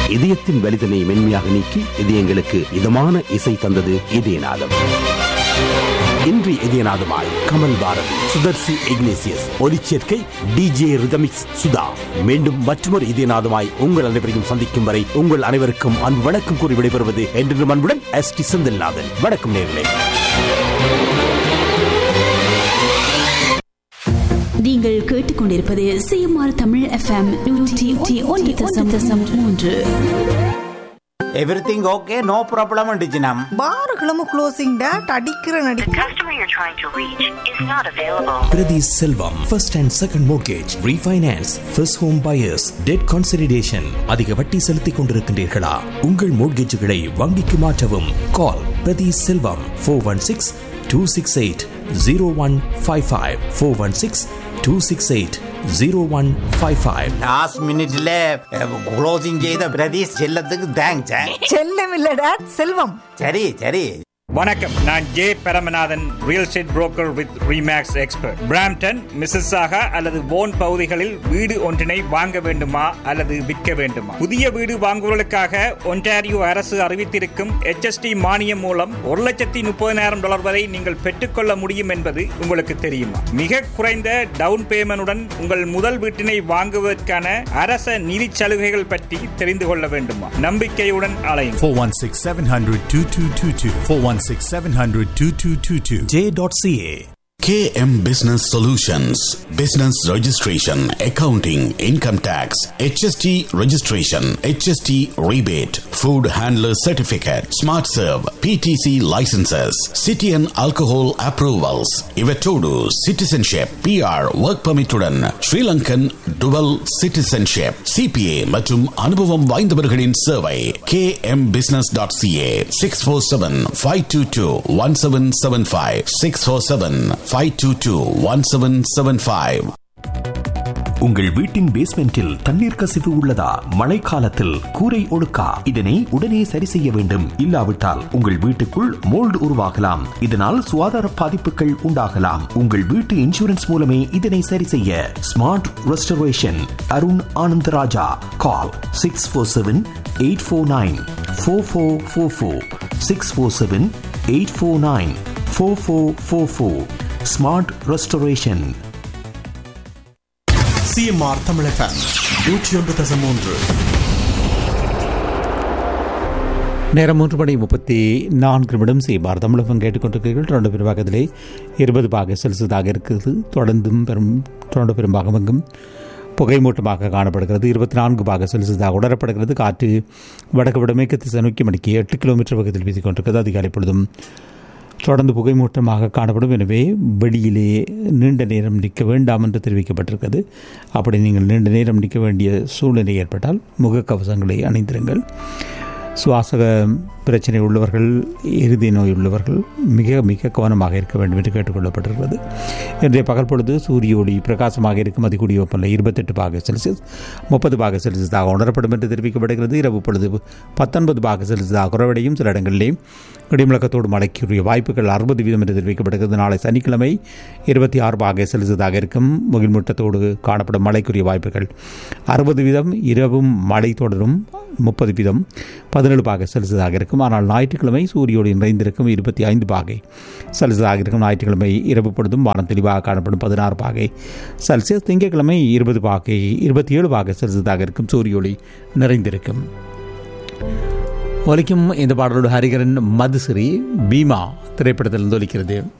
இதயத்தின் வலிதனை மென்மையாக நீக்கி இதயங்களுக்கு இதமான இசை தந்தது இதயநாதம் இன்று இதயநாதமாய் கமல் பாரதி சுதர்சி இக்னேசியஸ் ஒலிச்சேர்க்கை டிஜே ரிதமிக்ஸ் சுதா மீண்டும் மற்றொரு இதயநாதமாய் உங்கள் அனைவரையும் சந்திக்கும் வரை உங்கள் அனைவருக்கும் அன்பு வணக்கம் கூறி விடைபெறுவது என்று அன்புடன் எஸ் டி செந்தில்நாதன் வணக்கம் நேர்களே நீங்கள் கேட்டுக்கொண்டிருப்பது சிஎம்ஆர் தமிழ் எஃப்எம் நூற்றி ஒன்று தசம் தசம் மூன்று எவ்ரிதிங் ஓகே நோ ப்ராப்ளம் டிஜினம் பாருகளும் க்ளோசிங் டேட் அடிக்கிற நடி The customer you're trying to reach is not available. Priti Selvam, first and second mortgage, refinance, first home buyers, debt consolidation. அதிக வட்டி செலுத்திக் கொண்டிருக்கின்றீர்களா உங்கள் மோட்கேஜுகளை வங்கிக்கு மாற்றவும் call Prathi Selvam four one six two six eight zero one five five four one six two six eight zero one five five last மினிட்ல closing செய்த பிரதீஷ் செல்லத்துக்கு thanks செல்லம் இல்ல டேட் செல்வம் சரி சரி வணக்கம் நான் J Paramanathan real estate broker with Remax expert Brampton Mississauga அல்லது போன் பகுதிகளில் வீடு ஒன்றினை வாங்க வேண்டுமா அல்லது விற்க வேண்டுமா புதிய வீடு வாங்குவதற்காக ஒன்டாரியோ அரசு அறிவித்திருக்கும் HST மானியம் மூலம் ஒரு லட்சத்தி முப்பதினாயிரம் டாலர் வரை நீங்கள் பெற்றுக்கொள்ள முடியும் என்பது உங்களுக்கு தெரியுமா மிக குறைந்த டவுன் பேமெண்டுடன் உங்கள் முதல் வீட்டினை வாங்குவதற்கான அரச நிதி சலுகைகள் பற்றி தெரிந்து கொள்ள வேண்டுமா நம்பிக்கையுடன் அலையும் 416 700 2222. 416 700 2222. J.ca KM Business Solutions Business Registration, Accounting, Income Tax, HST Registration, HST Rebate, Food Handler Certificate, Smart Serve, PTC Licenses, City and Alcohol Approvals, Ivetodu Citizenship, PR Work Permit உடன் Sri Lankan Dual Citizenship, CPA மற்றும் அனுபவம் வாய்ந்தவர்களின் சேவை kmbusiness.ca 647-522-1775 647-522-1775 உங்கள் வீட்டின் பேஸ்மெண்டில் தண்ணீர் கசிவு உள்ளதா மழைக்காலத்தில் கூரை ஒழுக்கா இதனை உடனே சரி செய்ய வேண்டும் இல்லாவிட்டால் உங்கள் வீட்டுக்குள் மோல்டு உருவாகலாம் இதனால் சுகாதார பாதிப்புகள் உண்டாகலாம் உங்கள் வீட்டு இன்சூரன்ஸ் மூலமே இதனை சரி செய்ய Smart Restoration Arun Anandaraja call six four seven eight four nine four four four four six four seven eight four nine four four four four Smart Restoration CMR Tamil FM நூற்றி ஒன்று தசம் மூன்று நேரம் மூன்று மணி முப்பத்தி நான்கு நிமிடம் செய்வார் தமிழகம் கேட்டுக்கொண்டிருக்கிறீர்கள் தொடர்ந்து பெரும்பாகத்திலே இருபது பாக செல்சியஸாக இருக்குது தொடர்ந்தும் பெரும் தொடர்ந்து பெரும்பாகம் எங்கும் புகைமூட்டமாக காணப்படுகிறது இருபத்தி நான்கு பாக செல்சியஸாக உணரப்படுகிறது காற்று வடக்கு வடமேற்கு திசை நோக்கி மணிக்கு எட்டு கிலோமீட்டர் வேகத்தில் வீசிக் கொண்டிருக்கிறது அதிகாலை பொழுதும் தொடர்ந்து புகைமூட்டமாக காணப்படும் எனவே வெளியிலே நீண்ட நேரம் நிற்க வேண்டாம் என்று தெரிவிக்கப்பட்டிருக்கிறது அப்படி நீங்கள் நீண்ட நேரம் நிற்க வேண்டிய சூழ்நிலை ஏற்பட்டால் முகக்கவசங்களை அணிந்திருங்கள் சுவாச பிரச்சனை உள்ளவர்கள் இறுதி நோய் உள்ளவர்கள் மிக மிக கவனமாக இருக்க வேண்டும் என்று கேட்டுக்கொள்ளப்பட்டிருக்கிறது இன்றைய பகல் பொழுது சூரிய ஒளி பிரகாசமாக இருக்கும் அதிகூடிய வெப்பநிலை இருபத்தெட்டு பாக செல்சியஸ் முப்பது பாக செல்சியஸாக உணரப்படும் என்று தெரிவிக்கப்படுகிறது இரவு பொழுது பத்தொன்பது பாக செல்சியஸாக குறைவடையும் சில இடங்களிலே இடிமுழக்கத்தோடு மழைக்குரிய வாய்ப்புகள் அறுபது வீதம் என்று தெரிவிக்கப்படுகிறது நாளை சனிக்கிழமை இருபத்தி ஆறு பாக செல்சியஸாக இருக்கும் முகில்மூட்டத்தோடு காணப்படும் மழைக்குரிய வாய்ப்புகள் அறுபது வீதம் இரவும் மழை தொடரும் முப்பது வீதம் பதினேழு பாக செல்சியஸாக இருக்கும் ஆனால் ஞாயிற்றுக்கிழமை சூரியோடு நிறைந்திருக்கும் இருபத்தி ஐந்து பாகை செல்சியஸாக இருக்கும் ஞாயிற்றுக்கிழமை இரவு பொழுதும் வானம் தெளிவாக காணப்படும் பதினாறு பாகை செல்சியஸ் திங்கட்கிழமை இருபது பாகை இருபத்தி ஏழு பாகை செல்சியஸாக இருக்கும் சூரியோளி நிறைந்திருக்கும் ஒலிக்கும் இந்த பாடலோடு ஹரிகரன் மதுசிறி பீமா திரைப்படத்திலிருந்து ஒலிக்கிறது